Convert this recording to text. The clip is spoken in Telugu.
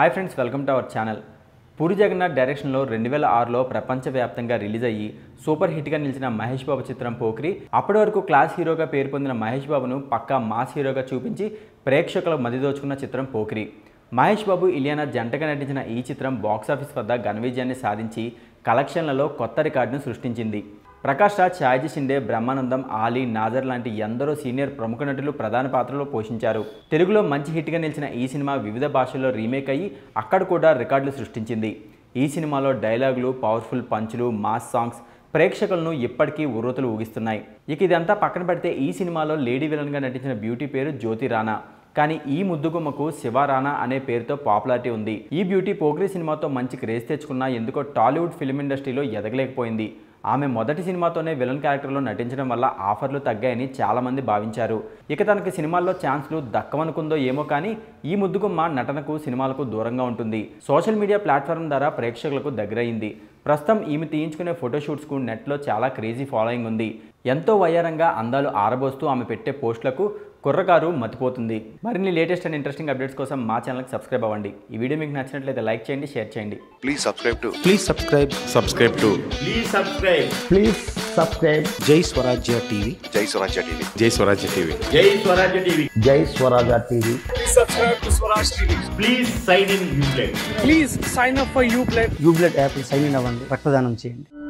Hi friends welcome to our channel Puri Jagannadh డైరెక్షన్లో రెండు వేల ఆరులో ప్రపంచవ్యాప్తంగా రిలీజ్ అయ్యి సూపర్ హిట్గా నిలిచిన మహేష్ బాబు చిత్రం పోక్రి అప్పటి వరకు క్లాస్ హీరోగా పేరు పొందిన మహేష్ బాబును పక్కా మాస్ హీరోగా చూపించి ప్రేక్షకుల మది దోచుకున్న చిత్రం పోక్రి మహేష్ బాబు ఇలియానా జంటగా నటించిన ఈ చిత్రం బాక్సాఫీస్ వద్ద ఘన విజయాన్ని సాధించి కలెక్షన్లలో కొత్త రికార్డును సృష్టించింది ప్రకాష్ రాజ్ ఛాయజీ షిండే బ్రహ్మానందం ఆలీ నాజర్ లాంటి ఎందరో సీనియర్ ప్రముఖ నటులు ప్రధాన పాత్రలో పోషించారు తెలుగులో మంచి హిట్గా నిలిచిన ఈ సినిమా వివిధ భాషల్లో రీమేక్ అయ్యి అక్కడ కూడా రికార్డులు సృష్టించింది ఈ సినిమాలో డైలాగులు పవర్ఫుల్ పంచులు మాస్ సాంగ్స్ ప్రేక్షకులను ఇప్పటికీ ఉర్రతులు ఊగిస్తున్నాయి ఇక ఇదంతా పక్కన పెడితే ఈ సినిమాలో లేడీ విలన్గా నటించిన బ్యూటీ పేరు జ్యోతి రాణా కానీ ఈ ముద్దుగుమ్మకు శివ రాణా అనే పేరుతో పాపులారిటీ ఉంది ఈ బ్యూటీ పోగ్రీ సినిమాతో మంచి క్రేజ్ తెచ్చుకున్నా ఎందుకో టాలీవుడ్ ఫిల్మ్ ఇండస్ట్రీలో ఎదగలేకపోయింది ఆమె మొదటి సినిమాతోనే విలన్ క్యారెక్టర్లో నటించడం వల్ల ఆఫర్లు తగ్గాయని చాలామంది భావించారు ఇక తనకి సినిమాల్లో ఛాన్స్లు దక్కవనుకుందో ఏమో కానీ ఈ ముద్దుగుమ్మ నటనకు సినిమాలకు దూరంగా ఉంటుంది సోషల్ మీడియా ప్లాట్ఫామ్ ద్వారా ప్రేక్షకులకు దగ్గరయింది ప్రస్తుతం ఈమె తీయించుకునే ఫోటోషూట్స్కు నెట్లో చాలా క్రేజీ ఫాలోయింగ్ ఉంది ఎంతో వయ్యారంగా అందాలు ఆరబోస్తూ ఆమె పెట్టే పోస్టులకు కుర్రకారు మతిపోతుంది మరిన్ని లేటెస్ట్ అండ్ ఇంట్రెస్టింగ్ అప్డేట్స్ కోసం మా ఛానల్కి సబ్స్క్రైబ్ అవ్వండి ఈ వీడియో మీకు నచ్చినట్లయితే లైక్ చేయండి షేర్ చేయండి Please subscribe to Please subscribe. subscribe to Please subscribe. Please subscribe Jai Swarajya TV. Jai Swarajya TV. Jai Swarajya TV. Jai Swarajya TV. Jai Swaraja TV. Please sign in Uplay. Please sign up for Uplay యూబ్లెట్ యాప్ సైన్ ఇన్ అవ్వండి రక్తదానం చేయండి